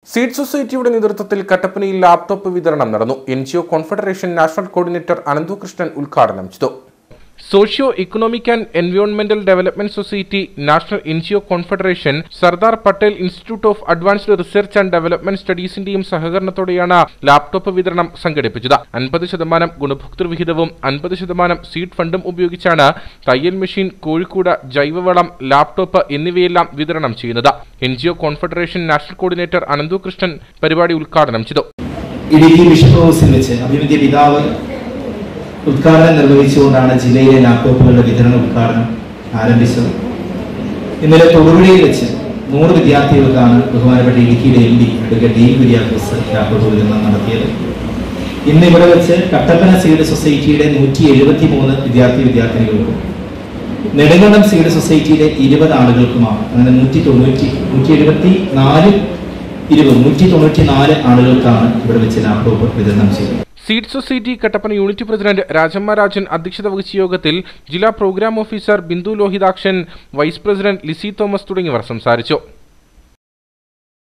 seed സൊസൈറ്റിയുടെ നേതൃത്വത്തിൽ കട്ടപ്പനയിൽ ലാപ്ടോപ്പ് വിതരണം നടന്നു N G O confederation national coordinator Ananthukrishnan ഉദ്ഘാടനം ചെയ്തു സോഷ്യോ ഇക്കണോമിക് ആൻഡ് എൻവയോൺമെന്റൽ development society national N G O confederation Sardar Patel institute of advanced research and development സ്റ്റഡീസിന്റെയും സഹകരണത്തോടെയാണ് ലാപ്ടോപ്പ് വിതരണം സംഘടിപ്പിച്ചത് അൻപത് ശതമാനം ഗുണഭോക്തൃ വിഹിതവും അൻപത് ശതമാനം സീഡ് ഫണ്ടും ഉപയോഗിച്ചാണ് തയ്യൽ മെഷീൻ കോഴിക്കൂട് ജൈവവളം ലാപ്ടോപ്പ് എന്നിവയെല്ലാം വിതരണം ചെയ്യുന്നത് N G O confederation national coordinator Ananthu Krishnan പരിപാടി ഉദ്ഘാടനം ചെയ്തു ഇടുക്കി ബിഷപ്പ് ഹൗസിൽ വെച്ച് അഭിമന്യ പിതാവ് ഉദ്ഘാടനം നിർവഹിച്ചുകൊണ്ടാണ് ജില്ലയിലെ ലാപ്ടോപ്പുകളുടെ വിതരണ ഉദ്ഘാടനം ആരംഭിച്ചത് ഇന്നലെ തൊടുപുഴയിൽ വെച്ച് നൂറ് വിദ്യാർത്ഥികൾക്കാണ് ബഹുമാനപ്പെട്ട ഇടുക്കിയിലെ M D advocate Dean Kuriakose laptop വിതരണം നടത്തിയത് ഇന്ന് ഇവിടെ വെച്ച് കട്ടപ്പന സീഡ് സൊസൈറ്റിയുടെ നൂറ്റി എഴുപത്തി മൂന്ന് വിദ്യാർത്ഥി വിദ്യാർത്ഥിനികൾക്കും നെടുങ്കണ്ടം സീഡ് സൊസൈറ്റിയിലെ ഇരുപത് ആളുകൾക്കുമാണ് അങ്ങനെ നൂറ്റി തൊണ്ണൂറ്റി നൂറ്റി എഴുപത്തി നാല് ഇരുപത് നൂറ്റി തൊണ്ണൂറ്റി നാല് ആളുകൾക്കാണ് ഇവിടെ വെച്ച് ലാപ്ടോപ്പ് വിതരണം ചെയ്തത് seed society Kattappana unit president Rajamma Rajan അധ്യക്ഷത വഹിച്ച യോഗത്തിൽ ജില്ലാ program officer Bindu Lohithakshan vice president Lisy Thomas തുടങ്ങിയവർ സംസാരിച്ചു